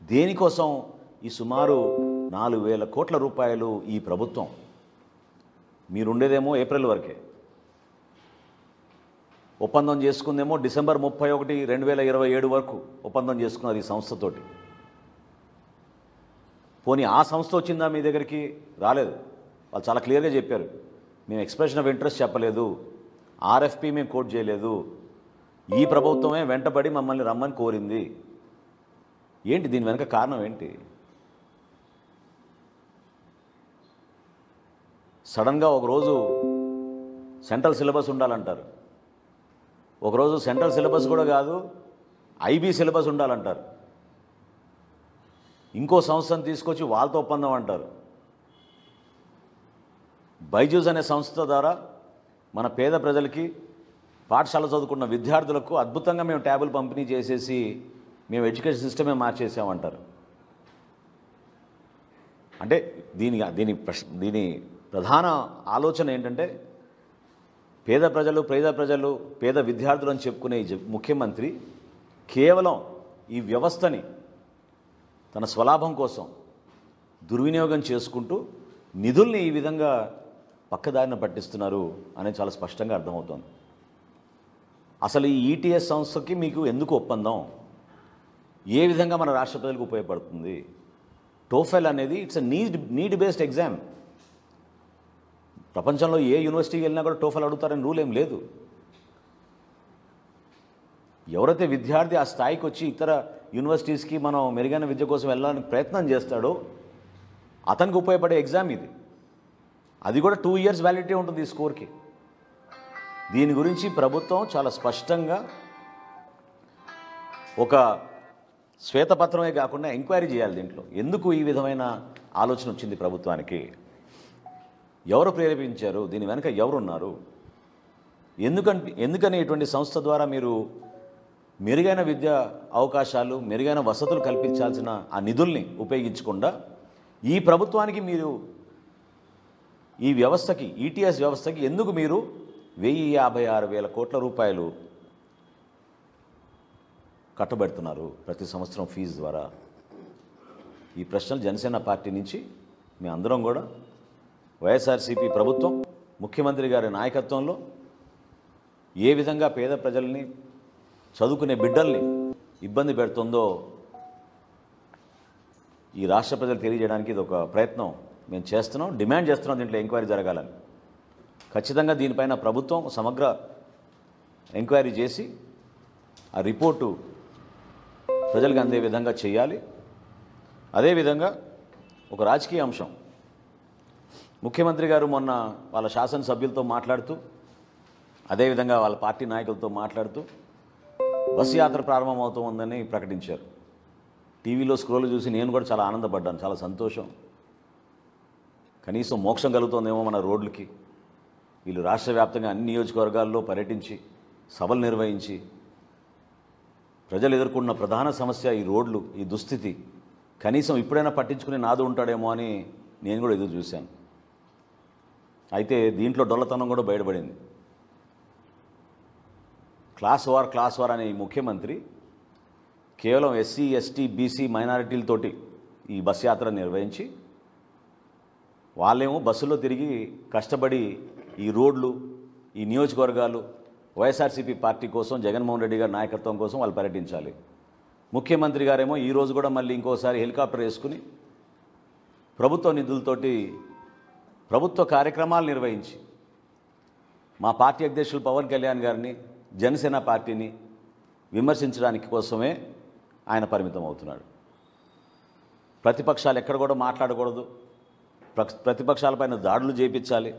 దేనికోసం ఈ సుమారు నాలుగు వేల కోట్ల రూపాయలు ఈ ప్రభుత్వం మీరుండేదేమో ఏప్రిల్ వరకే ఒప్పందం చేసుకుందేమో డిసెంబర్ ముప్పై ఒకటి రెండు వేల ఇరవై ఏడు వరకు ఒప్పందం చేసుకున్నది ఈ సంస్థతోటి పోనీ ఆ సంస్థ వచ్చిందా మీ దగ్గరికి రాలేదు వాళ్ళు చాలా క్లియర్గా చెప్పారు మేము ఎక్స్ప్రెషన్ ఆఫ్ ఇంట్రెస్ట్ చెప్పలేదు ఆర్ఎఫ్పి మేము కోట్ చేయలేదు ఈ ప్రభుత్వమే వెంటబడి మమ్మల్ని రమ్మని కోరింది ఏంటి దీని వెనక కారణం ఏంటి సడన్గా ఒకరోజు సెంట్రల్ సిలబస్ ఉండాలంటారు ఒకరోజు సెంట్రల్ సిలబస్ కూడా కాదు ఐబీ సిలబస్ ఉండాలంటారు ఇంకో సంస్థను తీసుకొచ్చి వాళ్ళతో ఒప్పందం అంటారు బైజూస్ అనే సంస్థ ద్వారా మన పేద ప్రజలకి పాఠశాల చదువుకున్న విద్యార్థులకు అద్భుతంగా మేము ట్యాబులు పంపిణీ చేసేసి మేము ఎడ్యుకేషన్ సిస్టమే మార్చేసామంటారు అంటే దీని దీని ప్రశ్ దీని ప్రధాన ఆలోచన ఏంటంటే పేద ప్రజలు పేద ప్రజలు పేద విద్యార్థులు అని చెప్పుకునే ఈ జ- ముఖ్యమంత్రి కేవలం ఈ వ్యవస్థని తన స్వలాభం కోసం దుర్వినియోగం చేసుకుంటూ నిధుల్ని ఈ విధంగా పక్కదారిన పట్టిస్తున్నారు అనేది చాలా స్పష్టంగా అర్థమవుతోంది అసలు ఈ ఈటీఎస్ సంస్థకి మీకు ఎందుకు ఒప్పందం ఏ విధంగా మన రాష్ట్ర ప్రజలకు ఉపయోగపడుతుంది టోఫెల్ అనేది it's a need need based exam ప్రపంచంలో ఏ యూనివర్సిటీకి వెళ్ళినా కూడా టోఫెల్ అడుగుతారని రూల్ ఏం లేదు ఎవరైతే విద్యార్థి ఆ స్థాయికి వచ్చి ఇతర యూనివర్సిటీస్కి మనం మెరుగైన విద్య కోసం వెళ్ళడానికి ప్రయత్నం చేస్తాడో అతనికి ఉపయోగపడే ఎగ్జామ్ ఇది అది కూడా టూ ఇయర్స్ వ్యాలిడిటీ ఉంటుంది ఈ స్కోర్కి దీని గురించి ప్రభుత్వం చాలా స్పష్టంగా ఒక శ్వేతపత్రమే కాకుండా ఎంక్వైరీ చేయాలి దీంట్లో ఎందుకు ఈ విధమైన ఆలోచన వచ్చింది ప్రభుత్వానికి ఎవరు ప్రేరేపించారు దీని వెనుక ఎవరున్నారు ఎందుకంటే ఎందుకని ఇటువంటి సంస్థ ద్వారా మీరు మెరుగైన విద్యా అవకాశాలు మెరుగైన వసతులు కల్పించాల్సిన ఆ నిధుల్ని ఉపయోగించకుండా ఈ ప్రభుత్వానికి మీరు ఈ వ్యవస్థకి ఈటీఎస్ వ్యవస్థకి ఎందుకు మీరు వెయ్యి యాభై ఆరు వేల కోట్ల రూపాయలు కట్టబెడుతున్నారు ప్రతి సంవత్సరం ఫీజు ద్వారా ఈ ప్రశ్నలు జనసేన పార్టీ నుంచి మీ అందరం కూడా వైఎస్ఆర్సీపీ ప్రభుత్వం ముఖ్యమంత్రి గారి నాయకత్వంలో ఏ విధంగా పేద ప్రజల్ని చదువుకునే బిడ్డల్ని ఇబ్బంది పెడుతుందో ఈ రాష్ట్ర ప్రజలు తెలియజేయడానికి ఇది ఒక ప్రయత్నం మేము చేస్తున్నాం డిమాండ్ చేస్తున్నాం దీంట్లో ఎంక్వైరీ జరగాలని ఖచ్చితంగా దీనిపైన ప్రభుత్వం సమగ్ర ఎంక్వైరీ చేసి ఆ రిపోర్టు ప్రజలకు అందే విధంగా చేయాలి అదేవిధంగా ఒక రాజకీయ అంశం ముఖ్యమంత్రి గారు మొన్న వాళ్ళ శాసనసభ్యులతో మాట్లాడుతూ అదేవిధంగా వాళ్ళ పార్టీ నాయకులతో మాట్లాడుతూ బస్ యాత్ర ప్రారంభమవుతోందని ప్రకటించారు టీవీలో స్క్రోల్ చూసి నేను కూడా చాలా ఆనందపడ్డాను చాలా సంతోషం కనీసం మోక్షం కలుగుతోందేమో మన రోడ్లకి వీళ్ళు రాష్ట్ర వ్యాప్తంగా అన్ని నియోజకవర్గాల్లో పర్యటించి సభలు నిర్వహించి ప్రజలు ఎదుర్కొన్న ప్రధాన సమస్య ఈ రోడ్లు ఈ దుస్థితి కనీసం ఇప్పుడైనా పట్టించుకునే నాదు ఉంటాడేమో అని నేను కూడా ఎదురు చూశాను అయితే దీంట్లో డొల్లతనం కూడా బయటపడింది క్లాస్ వార్ క్లాస్ వార్ అనే ఈ ముఖ్యమంత్రి కేవలం ఎస్సీ ఎస్టీ బీసీ మైనారిటీలతోటి ఈ బస్ యాత్ర నిర్వహించి వాళ్ళేమో బస్సులో తిరిగి కష్టపడి ఈ రోడ్లు ఈ నియోజకవర్గాలు వైఎస్ఆర్సీపీ పార్టీ కోసం జగన్మోహన్ రెడ్డి గారి నాయకత్వం కోసం వాళ్ళు పర్యటించాలి ముఖ్యమంత్రి గారేమో ఈ రోజు కూడా మళ్ళీ ఇంకోసారి హెలికాప్టర్ వేసుకుని ప్రభుత్వ నిధులతోటి ప్రభుత్వ కార్యక్రమాలు నిర్వహించి మా పార్టీ అధ్యక్షులు పవన్ కళ్యాణ్ గారిని జనసేన పార్టీని విమర్శించడానికి కోసమే ఆయన పరిమితం అవుతున్నాడు ప్రతిపక్షాలు ఎక్కడ కూడా మాట్లాడకూడదు ప్ర- ప్రతిపక్షాలపైన దాడులు చేపించాలి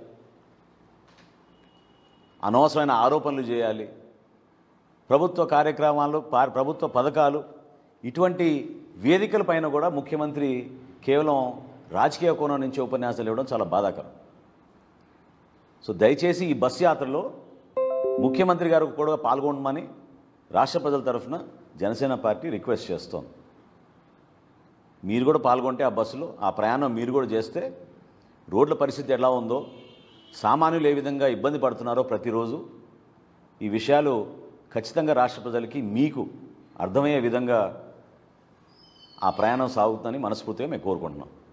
అనవసరమైన ఆరోపణలు చేయాలి ప్రభుత్వ కార్యక్రమాలు పా- ప్రభుత్వ పథకాలు ఇటువంటి వేదికల పైన కూడా ముఖ్యమంత్రి కేవలం రాజకీయ కోణం నుంచి ఉపన్యాసాలు ఇవ్వడం చాలా బాధాకరం సో దయచేసి ఈ బస్ యాత్రలో ముఖ్యమంత్రి గారు కూడా పాల్గొనమని రాష్ట్ర ప్రజల తరఫున జనసేన పార్టీ రిక్వెస్ట్ చేస్తోంది మీరు కూడా పాల్గొంటే ఆ బస్సులో ఆ ప్రయాణం మీరు కూడా చేస్తే రోడ్ల పరిస్థితి ఎలా ఉందో సామాన్యులు ఏ విధంగా ఇబ్బంది పడుతున్నారో ప్రతిరోజు ఈ విషయాలు ఖచ్చితంగా రాష్ట్ర ప్రజలకి మీకు అర్థమయ్యే విధంగా ఆ ప్రయాణం సాగుతుందని మనస్ఫూర్తిగా మేము కోరుకుంటున్నాం